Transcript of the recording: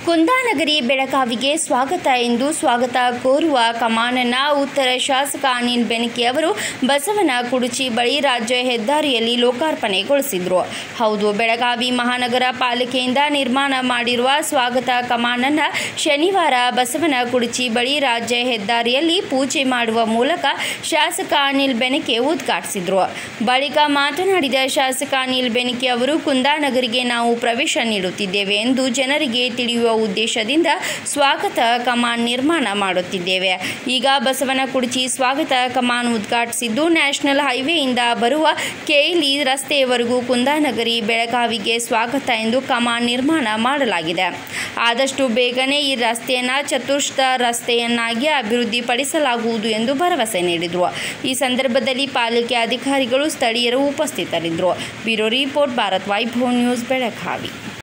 ಕುಂದಾನಗರಿ ಬೆಳಗಾವಿಗೆ ಸ್ವಾಗತ ಎಂದು ಸ್ವಾಗತ ಕೋರುವ ಕಮಾನನ್ನ ಉತ್ತರ ಶಾಸಕ ಅನಿಲ್ ಬೆನಕೆ ಅವರು ಬಸವನ ಕುಡುಚಿ ಬಳಿ ರಾಜ್ಯ ಹೆದ್ದಾರಿಯಲ್ಲಿ ಲೋಕಾರ್ಪಣೆಗೊಳಿಸಿದರು ಹೌದು ಬೆಳಗಾವಿ ಮಹಾನಗರ ಪಾಲಿಕೆಯಿಂದ ನಿರ್ಮಾಣ ಮಾಡಿರುವ ಸ್ವಾಗತ ಕಮಾನನ್ನ ಶನಿವಾರ ಬಸವನ ಕುಡುಚಿ ಬಳಿ ರಾಜ್ಯ ಹೆದ್ದಾರಿಯಲ್ಲಿ ಪೂಜೆ ಮಾಡುವ ಮೂಲಕ ಶಾಸಕ ಅನಿಲ್ ಬೆನಕೆ ಉದ್ಘಾಟಿಸಿದರು ಬಳಿಕ ಮಾತನಾಡಿದ ಶಾಸಕ ಅನಿಲ್ ಬೆನಕೆ ಅವರು ಕುಂದಾನಗರಿಗೆ ನಾವು ಪ್ರವೇಶ ನೀಡುತ್ತಿದ್ದೇವೆ ಎಂದು ಜನರಿಗೆ ತಿಳಿಯುವ ಉದ್ದೇಶದಿಂದ ಸ್ವಾಗತ ಕಮಾನ್ ನಿರ್ಮಾಣ ಮಾಡುತ್ತಿದ್ದೇವೆ ಈಗ ಬಸವನ ಕುಡುಚಿ ಸ್ವಾಗತ ಕಮಾನ್ ಉದ್ಘಾಟಿಸಿದ್ದು ನ್ಯಾಷನಲ್ ಹೈವೇಯಿಂದ ಬರುವ ಕೇಲಿ ರಸ್ತೆಯವರೆಗೂ ಕುಂದಾನಗರಿ ಬೆಳಗಾವಿಗೆ ಸ್ವಾಗತ ಎಂದು ಕಮಾನ್ ನಿರ್ಮಾಣ ಮಾಡಲಾಗಿದೆ ಆದಷ್ಟು ಬೇಗನೆ ಈ ರಸ್ತೆಯನ್ನು ಚತುಷ್ಥ ರಸ್ತೆಯನ್ನಾಗಿ ಅಭಿವೃದ್ಧಿಪಡಿಸಲಾಗುವುದು ಎಂದು ಭರವಸೆ ನೀಡಿದರು ಈ ಸಂದರ್ಭದಲ್ಲಿ ಪಾಲಿಕೆ ಅಧಿಕಾರಿಗಳು ಸ್ಥಳೀಯರು ಉಪಸ್ಥಿತರಿದ್ದರು bureau report Bharat Vaibhav news Belagavi